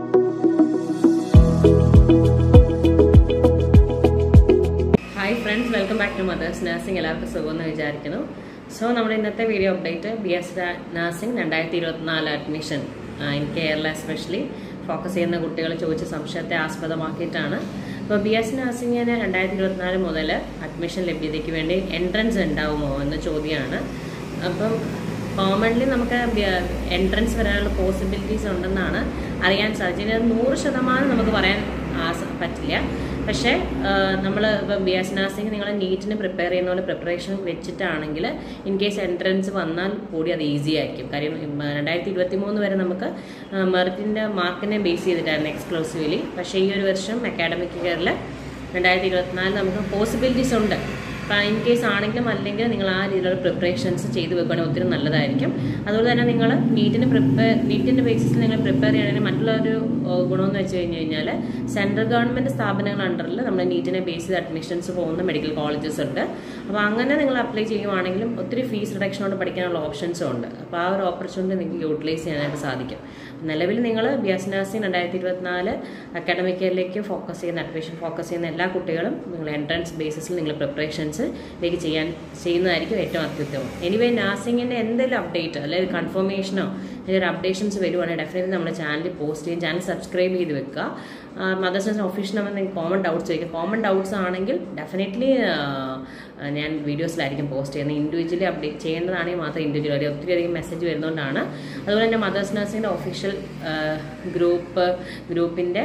hi friends welcome back to mothers nursing എല്ലാവർക്കും സുഖമെന്ന് വിചാരിക്കുന്നു സോ നമ്മുടെ ഇന്നത്തെ video update B S nursing രണ്ടായിരത്തി ഇരുപത്തിനാല് admission in Kerala especially focus ചെയ്യുന്ന കുട്ടികൾ ചോദിച്ച സംശയത്തെ ആസ്പദമാക്കിയിട്ടാണ് അപ്പോൾ ബി എസ് നഴ്സിംഗിന് രണ്ടായിരത്തി ഇരുപത്തിനാല് മുതൽ അഡ്മിഷൻ ലഭ്യതയ്ക്ക് വേണ്ടി എൻട്രൻസ് ഉണ്ടാവുമോ എന്ന ചോദ്യമാണ് അപ്പം കോമൺലി നമുക്ക് എൻട്രൻസ് വരാനുള്ള പോസിബിലിറ്റീസ് ഉണ്ടെന്നാണ് അറിയാൻ സാധിച്ചത് ഇത് നൂറ് ശതമാനം നമുക്ക് പറയാൻ ആസ- പറ്റില്ല പക്ഷേ നമ്മൾ ഇപ്പം ബി എസ് നഴ്സിംഗ് നിങ്ങൾ നീറ്റിന് പ്രിപ്പയർ ചെയ്യുന്ന പോലെ പ്രിപ്പറേഷൻ വെച്ചിട്ടാണെങ്കിൽ ഇൻ കേസ് എൻട്രൻസ് വന്നാൽ കൂടി അത് ഈസി ആയിരിക്കും കാര്യം ഉം, രണ്ടായിരത്തി ഇരുപത്തി മൂന്ന് വരെ നമുക്ക് മെറിറ്റിൻ്റെ മാർക്കിനെ ബേസ് ചെയ്തിട്ടായിരുന്നു എക്സ്ക്ലൂസീവ്ലി പക്ഷേ ഈ ഒരു വർഷം അക്കാഡമിക് ഇയറിൽ രണ്ടായിരത്തി ഇരുപത്തിനാല് നമുക്ക് പോസിബിലിറ്റീസ് ഉണ്ട് അപ്പം ഇൻ കേസ് ആണെങ്കിലും അല്ലെങ്കിൽ നിങ്ങൾ ആ രീതിയിലുള്ള പ്രിപ്പറേഷൻസ് ചെയ്ത് വെക്കുകയാണെങ്കിൽ ഒത്തിരി നല്ലതായിരിക്കും അതുപോലെ തന്നെ നിങ്ങൾ നീറ്റിന് പ്രിപ്പയർ നീറ്റിൻ്റെ ബേസിസിൽ നിങ്ങൾ പ്രിപ്പയർ ചെയ്യണമെങ്കിൽ മറ്റുള്ളൊരു ഏഹ്, ഗുണമെന്ന് വെച്ച് കഴിഞ്ഞ് കഴിഞ്ഞാൽ സെൻട്രൽ ഗവൺമെൻറ് സ്ഥാപനങ്ങൾ അണ്ടറിൽ നമ്മൾ നീറ്റിനെ ബേസ് ചെയ്ത് അഡ്മിഷൻസ് പോകുന്ന മെഡിക്കൽ കോളേജസ് ഉണ്ട് അപ്പോൾ അങ്ങനെ നിങ്ങൾ അപ്ലൈ ചെയ്യുവാണെങ്കിലും ഒത്തിരി ഫീസ് റിഡക്ഷനോട് പഠിക്കാനുള്ള ഓപ്ഷൻസും ഉണ്ട് അപ്പോൾ ആ ഒരു ഓപ്പർച്യൂണിറ്റി നിങ്ങൾക്ക് യൂട്ടിലൈസ് ചെയ്യാനായിട്ട് സാധിക്കും നിലവിൽ നിങ്ങൾ ബി എസ് നഴ്സിംഗ് രണ്ടായിരത്തി ഇരുപത്തിനാല് അക്കാഡമിക് ഇയറിലേക്ക് ഫോക്കസ് ചെയ്യുന്ന അഡ്മിഷൻ ഫോക്കസ് ചെയ്യുന്ന എല്ലാ കുട്ടികളും നിങ്ങൾ എൻട്രൻസ് ബേസിസിൽ നിങ്ങൾ പ്രിപ്പറേഷൻസിലേക്ക് ചെയ്യാൻ ചെയ്യുന്നതായിരിക്കും ഏറ്റവും അത്യുത്തമം എനിവേ നഴ്സിംഗിൻ്റെ എന്തെങ്കിലും അപ്ഡേറ്റ് അല്ലെങ്കിൽ കൺഫർമേഷനോ അല്ലെങ്കിൽ ഒരു അപ്ഡേഷൻസ് വരുവാണെങ്കിൽ ഡെഫിനറ്റ്ലി നമ്മുടെ ചാനൽ പോസ്റ്റ് ചെയ്യും ചാനൽ സബ്സ്ക്രൈബ് ചെയ്ത് വെക്കുക മദേഴ്സ് നഴ്സിംഗ് ഒഫീഷ്യൽ നമ്പർ നിങ്ങൾക്ക് കോമൺ ഡൗട്ട്സ് ചോദിക്കുക കോമൺ ഡൗട്ട്സ് ആണെങ്കിൽ ഡെഫിനറ്റ്ലി ഞാൻ വീഡിയോസിലായിരിക്കും പോസ്റ്റ് ചെയ്യുന്നത് ഇൻഡിവിജ്വലി അപ്ഡേറ്റ് ചെയ്യേണ്ടതാണെങ്കിൽ മാത്രം ഇൻഡിവിജ്വൽ ഒരു ഒത്തിരി അധികം മെസ്സേജ് വരുന്നതുകൊണ്ടാണ് അതുപോലെ തന്നെ മദേഴ്സ് നഴ്സിംഗിൻ്റെ ഒഫീഷ്യൽ ഗ്രൂപ്പ് ഗ്രൂപ്പിൻ്റെ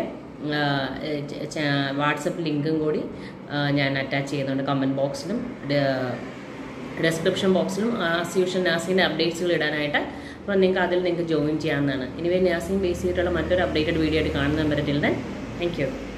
വാട്സപ്പ് ലിങ്കും കൂടി ആ, ഞാൻ അറ്റാച്ച് ചെയ്യുന്നുണ്ട് കമൻറ്റ് ബോക്സിലും ഡിസ്ക്രിപ്ഷൻ ബോക്സിലും ആസ്യൂഷൻ നഴ്സിംഗിൻ്റെ അപ്ഡേറ്റ്സുകൾ ഇടാനായിട്ട് അപ്പോൾ നിങ്ങൾക്ക് അതിൽ നിങ്ങൾക്ക് ജോയിൻ ചെയ്യാവുന്നതാണ് ഇനിവേ നഴ്സിംഗ് ബേസ് ചെയ്തിട്ടുള്ള മറ്റൊരു അപ്ഡേറ്റഡ് വീഡിയോ ആയിട്ട് കാണുന്ന വരെ ടിൽ ദൻ താങ്ക് യു